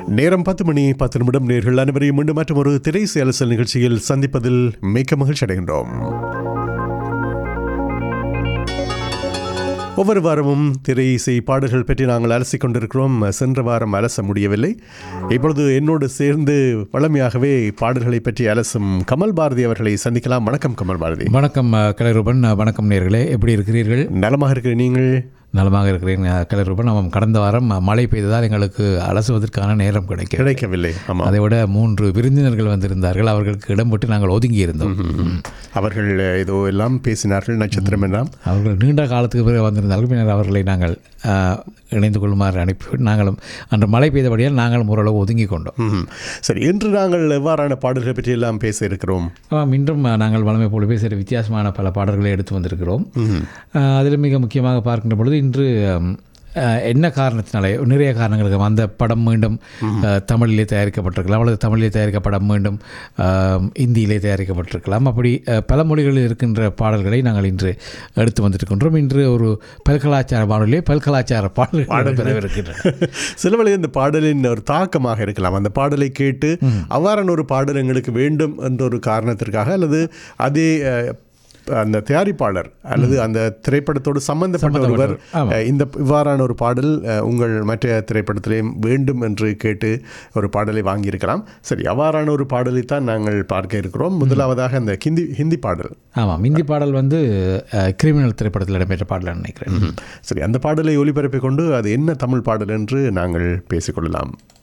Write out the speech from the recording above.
நேரம் பத்து மணி பத்து நிமிடம் நேர்கள் அனைவரையும் மீண்டும் மற்றும் ஒரு திரை அலசல் நிகழ்ச்சியில் சந்திப்பதில் மிக்க மகிழ்ச்சி அடைகின்றோம் ஒவ்வொரு வாரமும் திரை இசை பாடல்கள் பற்றி நாங்கள் அலசிக் கொண்டிருக்கிறோம் சென்ற வாரம் அலச முடியவில்லை இப்பொழுது என்னோடு சேர்ந்து வளமையாகவே பாடல்களை பற்றி அலசும் கமல் பாரதி அவர்களை சந்திக்கலாம் வணக்கம் கமல் பாரதி வணக்கம் அஹ், கலைரூபன் அஹ், வணக்கம் நேர்களே எப்படி இருக்கிறீர்கள் நலமாக இருக்கிற நீங்கள் நலமாக இருக்கிறேன் அஹ், கலைரூபன் நாம் கடந்த வாரம் அஹ், மழை பெய்ததால் எங்களுக்கு அலசுவதற்கான நேரம் கிடைக்கும் கிடைக்கவில்லை ஆமாம் அதை விட மூன்று விருந்தினர்கள் வந்திருந்தார்கள் அவர்களுக்கு இடம் விட்டு நாங்கள் ஒதுங்கி இருந்தோம் அவர்கள் ஏதோ எல்லாம் பேசினார்கள் நட்சத்திரம் எல்லாம் அவர்கள் நீண்ட காலத்துக்கு பிறகு வந்திருந்தார்கள் பின்னர் அவர்களை நாங்கள் அஹ், இணைந்து கொள்ளுமாறு அனுப்பிவிட்டு நாங்களும் அன்று மழை பெய்தபடியால் நாங்களும் ஓரளவு ஒதுங்கி கொண்டோம் ம்ஹும். சரி இன்று நாங்கள் எவ்வாறான பாடல்கள் பற்றி எல்லாம் பேச இருக்கிறோம் ஆமாம் இன்றும் அஹ், நாங்கள் வளமை போலவே சில வித்தியாசமான பல பாடல்களை எடுத்து வந்திருக்கிறோம் அஹ், அதில் மிக முக்கியமாக பார்க்கின்ற பொழுது இன்று அம், அஹ், என்ன காரணத்தினாலே நிறைய காரணங்களுக்கு அந்த படம் மீண்டும் அஹ், தமிழிலே தயாரிக்கப்பட்டிருக்கலாம் அல்லது தமிழிலே தயாரிக்கப்படம் மீண்டும் அஹ், இந்தியிலே தயாரிக்கப்பட்டிருக்கலாம் அப்படி அஹ், பல மொழிகளில் இருக்கின்ற பாடல்களை நாங்கள் இன்று எடுத்து வந்திருக்கின்றோம் இன்று ஒரு பல்கலாச்சார பாடலே பல்கலாச்சார பாடல்கள் பெறவிருக்கின்றன சில வேளை இந்த பாடலின் ஒரு தாக்கமாக இருக்கலாம் அந்த பாடலை கேட்டு அவ்வாறான ஒரு பாடல் எங்களுக்கு வேண்டும் என்ற ஒரு காரணத்திற்காக அல்லது அதே அஹ், அந்த தயாரிப்பாளர் அல்லது அந்த திரைப்படத்தோடு சம்பந்தப்பட்ட ஒருவர் அஹ், இந்த இவ்வாறான ஒரு பாடல் அஹ், உங்கள் மற்ற திரைப்படத்திலேயும் வேண்டும் என்று கேட்டு ஒரு பாடலை வாங்கியிருக்கலாம் சரி அவ்வாறான ஒரு பாடலை தான் நாங்கள் பார்க்க இருக்கிறோம் முதலாவதாக அந்த ஹிந்தி ஹிந்தி பாடல் ஆமாம் இந்தி பாடல் வந்து அஹ், கிரிமினல் திரைப்படத்தில் இடம்பெற்ற பாடல் நினைக்கிறேன் சரி அந்த பாடலை ஒளிபரப்பிக் கொண்டு அது என்ன தமிழ் பாடல் என்று நாங்கள் பேசிக்கொள்ளலாம்